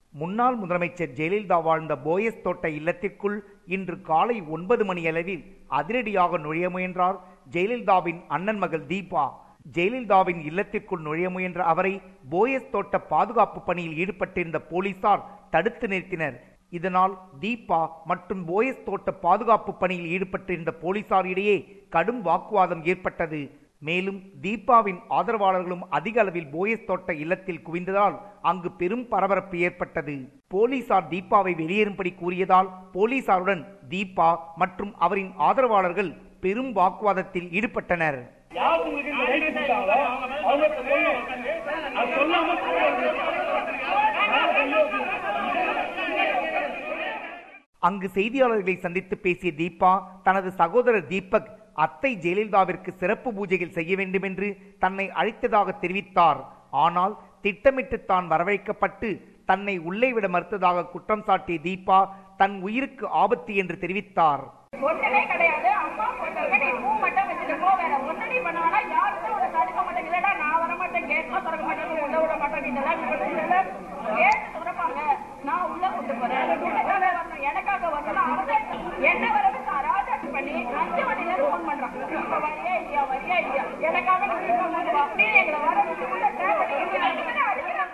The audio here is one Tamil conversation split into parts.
முன்னாள் முதலமைச்சர் ஜெயலலிதா வாழ்ந்த போயஸ் தோட்ட இல்லத்திற்குள் இன்று காலை ஒன்பது மணி அளவில் அதிரடியாக நுழைய முயன்றார் ஜெயலலிதாவின் அண்ணன் மகள் தீபா ஜெயலலிதாவின் இல்லத்திற்குள் நுழைய முயன்ற அவரை போயஸ் தோட்ட பாதுகாப்பு பணியில் ஈடுபட்டிருந்த போலீசார் தடுத்து நிறுத்தினர் இதனால் தீபா மற்றும் போயஸ் தோட்ட பாதுகாப்பு பணியில் ஈடுபட்டிருந்த போலீசார் இடையே கடும் வாக்குவாதம் ஏற்பட்டது மேலும் தீபாவின் ஆதரவாளர்களும் அதிக அளவில் போயஸ் தோட்ட இல்லத்தில் குவிந்ததால் அங்கு பெரும் பரபரப்பு ஏற்பட்டது போலீசார் தீபாவை வெளியேறும்படி கூறியதால் போலீசாருடன் தீபா மற்றும் அவரின் ஆதரவாளர்கள் பெரும் வாக்குவாதத்தில் ஈடுபட்டனர் யார் உங்களுக்கு இந்த ரைட் கொடுத்தாங்களோ அவங்க சொல்லணும் அது சொல்லாம அங்கு செய்தியாளர்களை சந்தித்து பேசிய தீபா தனது சகோதரர் தீபக் அத்தை ஜெயலலிதாவிற்கு சிறப்பு பூஜைகள் செய்ய வேண்டும் என்று தன்னை அழைத்ததாக தெரிவித்தார் ஆனால் திட்டமிட்டு தான் வரவழைக்கப்பட்டு தன்னை உள்ளே விட மறுத்ததாக குற்றம் சாட்டிய தீபா தன் உயிருக்கு ஆபத்து என்று தெரிவித்தார் ஒண்ணுமே கிடையாது அம்மா போட்டவங்க நீ பூ மட்டும் வச்சுட்டு போ வேற ஒண்ணடி பண்ணுவானா யாருமே உன்னை தடுக்க மாட்டேன் இல்லடா நான் வர மாட்டேன் கேட்க திறக்க மாட்டேன் உள்ள விட மாட்டேன் இதெல்லாம் இதெல்லாம் கேட்டு திறப்பாங்க நான் உள்ள கொண்டு போறேன் எனக்காக வரணும் எனக்காக வரணும் அவங்க என்ன வரவு ராஜாட்டு பண்ணி அஞ்சு மணில இருந்து ஃபோன் பண்றான் இப்ப வரியா இல்லையா வரியா இல்லையா எனக்காக நீ கொண்டு வா நீ எங்களை வர வச்சு உள்ள ட்ராப் பண்ணி அடிக்கிறாங்க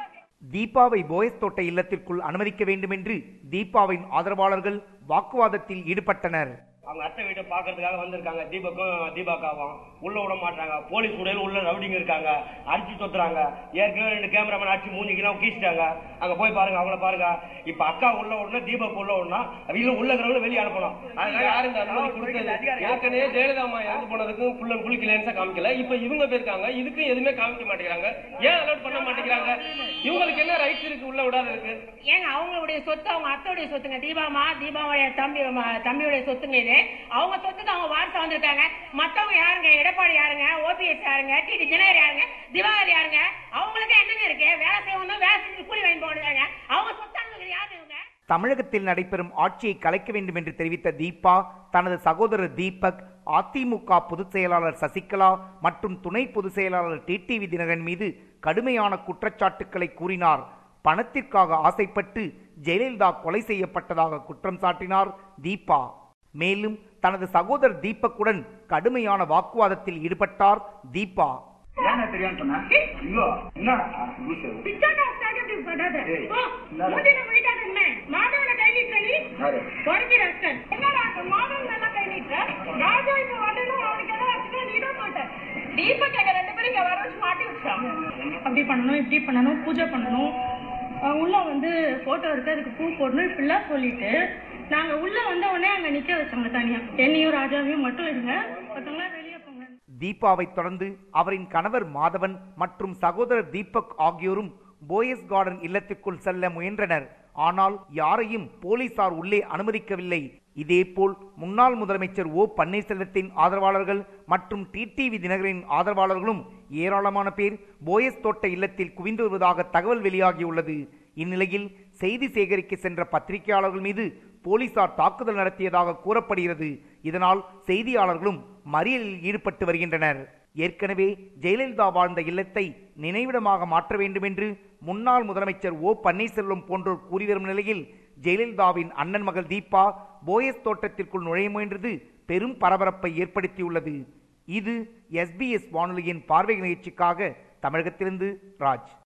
தீபாவை போயஸ் தோட்ட இல்லத்திற்குள் அனுமதிக்க வேண்டும் என்று தீபாவின் ஆதரவாளர்கள் வாக்குவாதத்தில் ஈடுபட்டனர் அவங்க அத்தை வீட்டை பாக்குறதுக்காக வந்திருக்காங்க தீபக்கும் தீபாக்காவும் உள்ள விட மாட்டாங்க போலீஸ் உடையில உள்ள ரவுடிங்க இருக்காங்க அடிச்சு தொத்துறாங்க ஏற்கனவே ரெண்டு கேமராமேன் அடிச்சு மூஞ்சிக்கலாம் கீச்சிட்டாங்க அங்க போய் பாருங்க அவங்கள பாருங்க இப்ப அக்கா உள்ள விடணும் தீபக் உள்ள விடணும் அவங்க உள்ள இருக்கிறவங்க வெளியே அனுப்பணும் அதுக்கு யாரு இந்த அனுமதி கொடுத்தது ஏற்கனவே ஜெயலலிதா அம்மா இறந்து போனதுக்கும் ஃபுல் அண்ட் ஃபுல் கிளியன்ஸா காமிக்கல இப்ப இவங்க போயிருக்காங்க இதுக்கும் எதுவுமே காமிக்க மாட்டேங்கிறாங்க ஏன் அலோட் பண்ண மாட்டேங்கிறாங்க இவங்களுக்கு என்ன ரைட்ஸ் இருக்கு உள்ள விடாத இருக்கு ஏங்க அவங்களுடைய சொத்து அவங்க அத்தோடைய சொத்துங்க தீபாமா தீபாவுடைய தம்பி ம- தம்பியுடைய சொத்துங்க இது அவங்க சொத்துக்கு அவங்க வாரிசா வந்திருக்காங்க மத்தவங்க யாருங்க எடப்பாடி யாருங்க ஓபிஎஸ் யாருங்க டிடி தினகர் யாருங்க திவாகர் யாருங்க அவங்களுக்கு என்னங்க இருக்கு வேலை செய்யணும் வேலை செஞ்சு கூலி வாங்கி போடுறாங்க அவங்க சொத்தாங்க யாரு இவங்க தமிழகத்தில் நடைபெறும் ஆட்சியை கலைக்க வேண்டும் என்று தெரிவித்த தீபா தனது சகோதரர் தீபக் அதிமுக பொதுச் செயலாளர் சசிகலா மற்றும் துணை பொதுச் செயலாளர் டிடிவி தினகரன் மீது கடுமையான குற்றச்சாட்டுக்களை கூறினார் பணத்திற்காக ஆசைப்பட்டு ஜெயலலிதா கொலை செய்யப்பட்டதாக குற்றம் சாட்டினார் தீபா மேலும் தனது சகோதரர் தீபக்குடன் கடுமையான வாக்குவாதத்தில் ஈடுபட்டார் தீபா ஏன்னா தெரியாம சொன்னா ஐயோ என்னடா லூசு பிச்சாண்டா ஸ்டார்ட் அப்படி பண்ணாத ஏய், ஓ என்னடா? மூஞ்சில முடிக்காத என்ன மாதவனை கை நீட்டுற நீ யாரு? குறைஞ்சி ரஸ்கன் என்னடா அந்த மாதவன் நல்லா கை நீட்டுற ராஜா இப்ப வரணும் அவனுக்கு எல்லாம் வச்சுட்டு நீ தான் மாட்ட தீபக் எங்க ரெண்டு பேரும் இங்க வர வச்சு மாட்டி வச்சான் அப்படி பண்ணணும் இப்படி பண்ணணும் பூஜை பண்ணணும் அஹ் உள்ள வந்து போட்டோ இருக்கு அதுக்கு பூ போடணும் இப்படிலாம் சொல்லிட்டு நாங்க உள்ள வந்த உடனே அங்க நிக்க வச்சாங்க தனியா என்னையும் ராஜாவையும் மட்டும் இருங்க மத்தவங்களாம் வெளியே போங்க தீபாவை தொடர்ந்து அவரின் கணவர் மாதவன் மற்றும் சகோதரர் தீபக் ஆகியோரும் போயஸ் கார்டன் இல்லத்திற்குள் செல்ல முயன்றனர் ஆனால் யாரையும் போலீசார் உள்ளே அனுமதிக்கவில்லை இதேபோல் முன்னாள் முதலமைச்சர் ஓ பன்னீர்செல்வத்தின் ஆதரவாளர்கள் மற்றும் டிடிவி தினகரின் ஆதரவாளர்களும் ஏராளமான பேர் போயஸ் தோட்ட இல்லத்தில் குவிந்து வருவதாக தகவல் வெளியாகியுள்ளது இந்நிலையில் செய்தி சேகரிக்க சென்ற பத்திரிகையாளர்கள் மீது போலீசார் தாக்குதல் நடத்தியதாக கூறப்படுகிறது இதனால் செய்தியாளர்களும் மறியலில் ஈடுபட்டு வருகின்றனர் ஏற்கனவே ஜெயலலிதா வாழ்ந்த இல்லத்தை நினைவிடமாக மாற்ற வேண்டும் என்று முன்னாள் முதலமைச்சர் ஓ பன்னீர்செல்வம் போன்றோர் கூறி வரும் நிலையில் ஜெயலலிதாவின் அண்ணன் மகள் தீபா போயஸ் தோட்டத்திற்குள் நுழைய முயன்றது பெரும் பரபரப்பை ஏற்படுத்தியுள்ளது இது எஸ்பிஎஸ் வானொலியின் பார்வை நிகழ்ச்சிக்காக தமிழகத்திலிருந்து ராஜ்